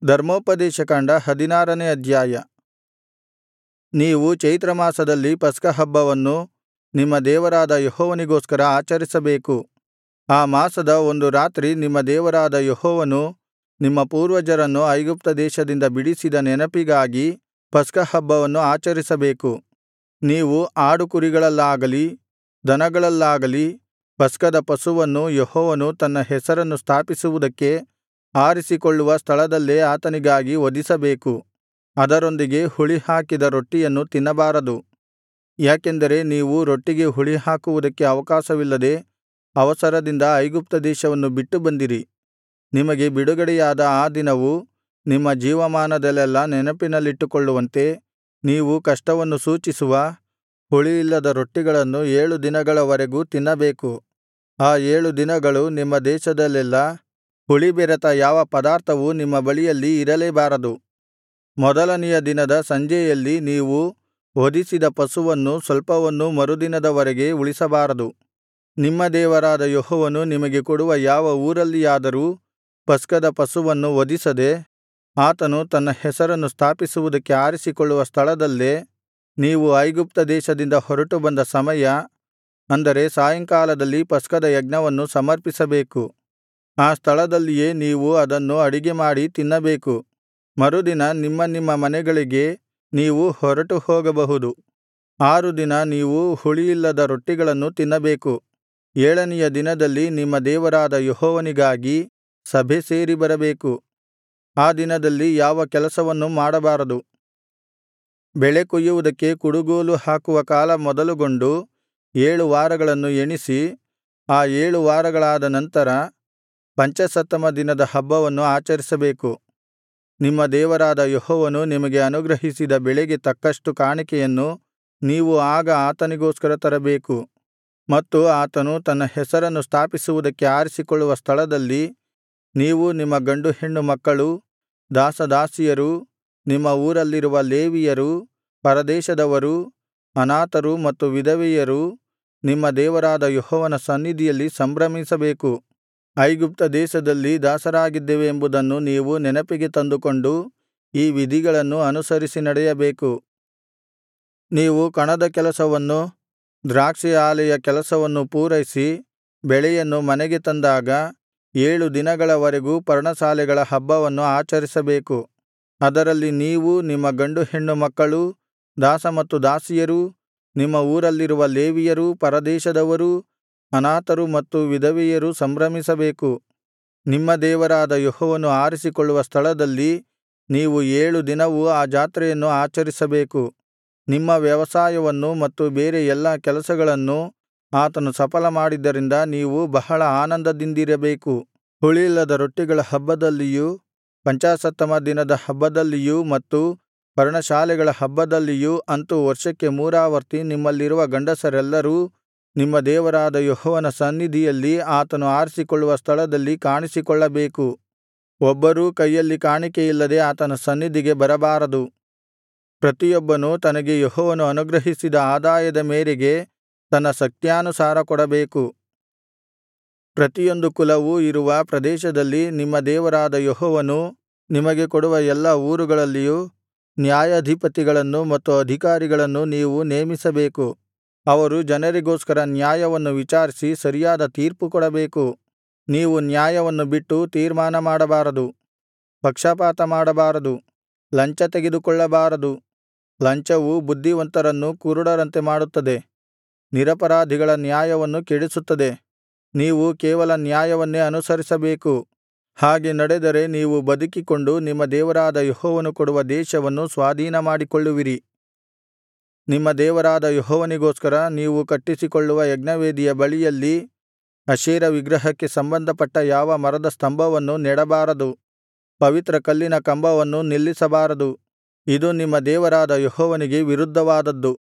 ಧರ್ಮೋಪದೇಶಕಾಂಡ ಹದಿನಾರನೇ ಅಧ್ಯಾಯ ನೀವು ಚೈತ್ರಮಾಸದಲ್ಲಿ ಪಸ್ಕಹಬ್ಬವನ್ನು ನಿಮ್ಮ ದೇವರಾದ ಯೆಹೋವನಿಗೋಸ್ಕರ ಆಚರಿಸಬೇಕು ಆ ಮಾಸದ ಒಂದು ರಾತ್ರಿ ನಿಮ್ಮ ದೇವರಾದ ಯೆಹೋವನು ನಿಮ್ಮ ಪೂರ್ವಜರನ್ನು ಐಗುಪ್ತ ದೇಶದಿಂದ ಬಿಡಿಸಿದ ನೆನಪಿಗಾಗಿ ಪಸ್ಕಹಬ್ಬವನ್ನು ಆಚರಿಸಬೇಕು ನೀವು ಆಡುಕುರಿಗಳಲ್ಲಾಗಲಿ ದನಗಳಲ್ಲಾಗಲಿ ಪಸ್ಕದ ಪಶುವನ್ನು ಯೆಹೋವನು ತನ್ನ ಹೆಸರನ್ನು ಸ್ಥಾಪಿಸುವುದಕ್ಕೆ ಆರಿಸಿಕೊಳ್ಳುವ ಸ್ಥಳದಲ್ಲೇ ಆತನಿಗಾಗಿ ವಧಿಸಬೇಕು ಅದರೊಂದಿಗೆ ಹುಳಿಹಾಕಿದ ರೊಟ್ಟಿಯನ್ನು ತಿನ್ನಬಾರದು ಯಾಕೆಂದರೆ ನೀವು ರೊಟ್ಟಿಗೆ ಹುಳಿಹಾಕುವುದಕ್ಕೆ ಅವಕಾಶವಿಲ್ಲದೆ ಅವಸರದಿಂದ ಐಗುಪ್ತ ದೇಶವನ್ನು ಬಿಟ್ಟು ಬಂದಿರಿ ನಿಮಗೆ ಬಿಡುಗಡೆಯಾದ ಆ ದಿನವು ನಿಮ್ಮ ಜೀವಮಾನದಲ್ಲೆಲ್ಲಾ ನೆನಪಿನಲ್ಲಿಟ್ಟುಕೊಳ್ಳುವಂತೆ ನೀವು ಕಷ್ಟವನ್ನು ಸೂಚಿಸುವ ಹುಳಿಯಿಲ್ಲದ ರೊಟ್ಟಿಗಳನ್ನು ಏಳು ದಿನಗಳ ವರೆಗೂ ತಿನ್ನಬೇಕು ಆ ಏಳು ದಿನಗಳು ನಿಮ್ಮ ದೇಶದಲ್ಲೆಲ್ಲಾ ಹುಳಿಬೆರೆತ ಯಾವ ಪದಾರ್ಥವೂ ನಿಮ್ಮ ಬಳಿಯಲ್ಲಿ ಇರಲೇಬಾರದು ಮೊದಲನೆಯ ದಿನದ ಸಂಜೆಯಲ್ಲಿ ನೀವು ವಧಿಸಿದ ಪಶುವನ್ನು ಸ್ವಲ್ಪವನ್ನೂ ಮರುದಿನದ ವರೆಗೆ ಉಳಿಸಬಾರದು ನಿಮ್ಮ ದೇವರಾದ ಯೆಹೋವನು ನಿಮಗೆ ಕೊಡುವ ಯಾವ ಊರಲ್ಲಿಯಾದರೂ ಪಸ್ಕದ ಪಶುವನ್ನು ವಧಿಸದೆ ಆತನು ತನ್ನ ಹೆಸರನ್ನು ಸ್ಥಾಪಿಸುವುದಕ್ಕೆ ಆರಿಸಿಕೊಳ್ಳುವ ಸ್ಥಳದಲ್ಲೇ ನೀವು ಐಗುಪ್ತ ದೇಶದಿಂದ ಹೊರಟು ಬಂದ ಸಮಯ ಅಂದರೆ ಸಾಯಂಕಾಲದಲ್ಲಿ ಪಸ್ಕದ ಯಜ್ಞವನ್ನು ಸಮರ್ಪಿಸಬೇಕು ಆ ಸ್ಥಳದಲ್ಲಿಯೇ ನೀವು ಅದನ್ನು ಅಡಿಗೆಮಾಡಿ ತಿನ್ನಬೇಕು ಮರುದಿನ ನಿಮ್ಮ ನಿಮ್ಮ ಮನೆಗಳಿಗೆ ನೀವು ಹೊರಟು ಹೋಗಬಹುದು ಆರು ದಿನ ನೀವು ಹುಳಿಯಿಲ್ಲದ ರೊಟ್ಟಿಗಳನ್ನು ತಿನ್ನಬೇಕು ಏಳನೆಯ ದಿನದಲ್ಲಿ ನಿಮ್ಮ ದೇವರಾದ ಯೆಹೋವನಿಗಾಗಿ ಸಭೆ ಸೇರಿ ಬರಬೇಕು ಆ ದಿನದಲ್ಲಿ ಯಾವ ಕೆಲಸವನ್ನೂ ಮಾಡಬಾರದು ಬೆಳೆ ಕೊಯ್ಯುವುದಕ್ಕೆ ಕುಡುಗೋಲು ಹಾಕುವ ಕಾಲ ಮೊದಲುಗೊಂಡು ಏಳು ವಾರಗಳನ್ನು ಎಣಿಸಿ ಆ ಏಳು ವಾರಗಳಾದ ನಂತರ ಪಂಚಾಶತ್ತಮ ದಿನದ ಹಬ್ಬವನ್ನು ಆಚರಿಸಬೇಕು ನಿಮ್ಮ ದೇವರಾದ ಯೆಹೋವನು ನಿಮಗೆ ಅನುಗ್ರಹಿಸಿದ ಬೆಳೆಗೆ ತಕ್ಕಷ್ಟು ಕಾಣಿಕೆಯನ್ನು ನೀವು ಆಗ ಆತನಿಗೋಸ್ಕರ ತರಬೇಕು ಮತ್ತು ಆತನು ತನ್ನ ಹೆಸರನ್ನು ಸ್ಥಾಪಿಸುವುದಕ್ಕೆ ಆರಿಸಿಕೊಳ್ಳುವ ಸ್ಥಳದಲ್ಲಿ ನೀವು ನಿಮ್ಮ ಗಂಡು ಹೆಣ್ಣು ಮಕ್ಕಳು ದಾಸದಾಸಿಯರು ನಿಮ್ಮ ಊರಲ್ಲಿರುವ ಲೇವಿಯರು ಪರದೇಶದವರು ಅನಾಥರು ಮತ್ತು ವಿಧವೆಯರು ನಿಮ್ಮ ದೇವರಾದ ಯೆಹೋವನ ಸನ್ನಿಧಿಯಲ್ಲಿ ಸಂಭ್ರಮಿಸಬೇಕು ಐಗುಪ್ತ ದೇಶದಲ್ಲಿ ದಾಸರಾಗಿದ್ದೆವೆಂಬುದನ್ನು ನೀವು ನೆನಪಿಗೆ ತಂದುಕೊಂಡು ಈ ವಿಧಿಗಳನ್ನು ಅನುಸರಿಸಿ ನಡೆಯಬೇಕು ನೀವು ಕಣದ ಕೆಲಸವನ್ನು ದ್ರಾಕ್ಷಿ ಆಲೆಯ ಕೆಲಸವನ್ನು ಪೂರೈಸಿ ಬೆಳೆಯನ್ನು ಮನೆಗೆ ತಂದಾಗ ಏಳು ದಿನಗಳವರೆಗೂ ಪರ್ಣಶಾಲೆಗಳ ಹಬ್ಬವನ್ನು ಆಚರಿಸಬೇಕು ಅದರಲ್ಲಿ ನೀವು ನಿಮ್ಮ ಗಂಡು ಹೆಣ್ಣು ಮಕ್ಕಳೂ ದಾಸ ಮತ್ತು ದಾಸಿಯರೂ ನಿಮ್ಮ ಊರಲ್ಲಿರುವ ಲೇವಿಯರೂ ಪರದೇಶದವರೂ ಅನಾಥರು ಮತ್ತು ವಿಧವೆಯರೂ ಸಂಭ್ರಮಿಸಬೇಕು ನಿಮ್ಮ ದೇವರಾದ ಯೆಹೋವನು ಆರಿಸಿಕೊಳ್ಳುವ ಸ್ಥಳದಲ್ಲಿ ನೀವು ಏಳು ದಿನವೂ ಆ ಜಾತ್ರೆಯನ್ನು ಆಚರಿಸಬೇಕು ನಿಮ್ಮ ವ್ಯವಸಾಯವನ್ನೂ ಮತ್ತು ಬೇರೆ ಎಲ್ಲಾ ಕೆಲಸಗಳನ್ನೂ ಆತನು ಸಫಲಮಾಡಿದ್ದರಿಂದ ನೀವು ಬಹಳ ಆನಂದದಿಂದಿರಬೇಕು ಹುಳಿಯಿಲ್ಲದ ರೊಟ್ಟಿಗಳ ಹಬ್ಬದಲ್ಲಿಯೂ ಪಂಚಾಶತ್ತಮ ದಿನದ ಹಬ್ಬದಲ್ಲಿಯೂ ಮತ್ತು ಪರ್ಣಶಾಲೆಗಳ ಹಬ್ಬದಲ್ಲಿಯೂ ಅಂತು ವರ್ಷಕ್ಕೆ ಮೂರಾವರ್ತಿ ನಿಮ್ಮಲ್ಲಿರುವ ಗಂಡಸರೆಲ್ಲರೂ ನಿಮ್ಮ ದೇವರಾದ ಯೆಹೋವನ ಸನ್ನಿಧಿಯಲ್ಲಿ ಆತನು ಆರಿಸಿಕೊಳ್ಳುವ ಸ್ಥಳದಲ್ಲಿ ಕಾಣಿಸಿಕೊಳ್ಳಬೇಕು ಒಬ್ಬರೂ ಕೈಯಲ್ಲಿ ಕಾಣಿಕೆಯಿಲ್ಲದೆ ಆತನ ಸನ್ನಿಧಿಗೆ ಬರಬಾರದು ಪ್ರತಿಯೊಬ್ಬನೂ ತನಗೆ ಯೆಹೋವನು ಅನುಗ್ರಹಿಸಿದ ಆದಾಯದ ಮೇರೆಗೆ ತನ್ನ ಶಕ್ತ್ಯಾನುಸಾರ ಕೊಡಬೇಕು ಪ್ರತಿಯೊಂದು ಕುಲವೂ ಇರುವ ಪ್ರದೇಶದಲ್ಲಿ ನಿಮ್ಮ ದೇವರಾದ ಯೆಹೋವನು ನಿಮಗೆ ಕೊಡುವ ಎಲ್ಲಾ ಊರುಗಳಲ್ಲಿಯೂ ನ್ಯಾಯಾಧಿಪತಿಗಳನ್ನು ಮತ್ತು ಅಧಿಕಾರಿಗಳನ್ನು ನೀವು ನೇಮಿಸಬೇಕು ಅವರು ಜನರಿಗೋಸ್ಕರ ನ್ಯಾಯವನ್ನು ವಿಚಾರಿಸಿ ಸರಿಯಾದ ತೀರ್ಪು ಕೊಡಬೇಕು ನೀವು ನ್ಯಾಯವನ್ನು ಬಿಟ್ಟು ತೀರ್ಮಾನ ಮಾಡಬಾರದು ಪಕ್ಷಪಾತ ಮಾಡಬಾರದು ಲಂಚ ತೆಗೆದುಕೊಳ್ಳಬಾರದು ಲಂಚವು ಬುದ್ಧಿವಂತರನ್ನು ಕುರುಡರಂತೆ ಮಾಡುತ್ತದೆ ನಿರಪರಾಧಿಗಳ ನ್ಯಾಯವನ್ನು ಕೆಡಿಸುತ್ತದೆ ನೀವು ಕೇವಲ ನ್ಯಾಯವನ್ನೇ ಅನುಸರಿಸಬೇಕು ಹಾಗೆ ನಡೆದರೆ ನೀವು ಬದುಕಿಕೊಂಡು ನಿಮ್ಮ ದೇವರಾದ ಯೆಹೋವನು ಕೊಡುವ ದೇಶವನ್ನು ಸ್ವಾಧೀನಮಾಡಿಕೊಳ್ಳುವಿರಿ ನಿಮ್ಮ ದೇವರಾದ ಯೆಹೋವನಿಗೋಸ್ಕರ ನೀವು ಕಟ್ಟಿಸಿಕೊಳ್ಳುವ ಯಜ್ಞವೇದಿಯ ಬಳಿಯಲ್ಲಿ ಅಶೇರ ವಿಗ್ರಹಕ್ಕೆ ಸಂಬಂಧಪಟ್ಟ ಯಾವ ಮರದ ಸ್ತಂಭವನ್ನೂ ನೆಡಬಾರದು ಪವಿತ್ರ ಕಲ್ಲಿನ ಕಂಬವನ್ನು ನಿಲ್ಲಿಸಬಾರದು ಇದು ನಿಮ್ಮ ದೇವರಾದ ಯೆಹೋವನಿಗೆ ವಿರುದ್ಧವಾದದ್ದು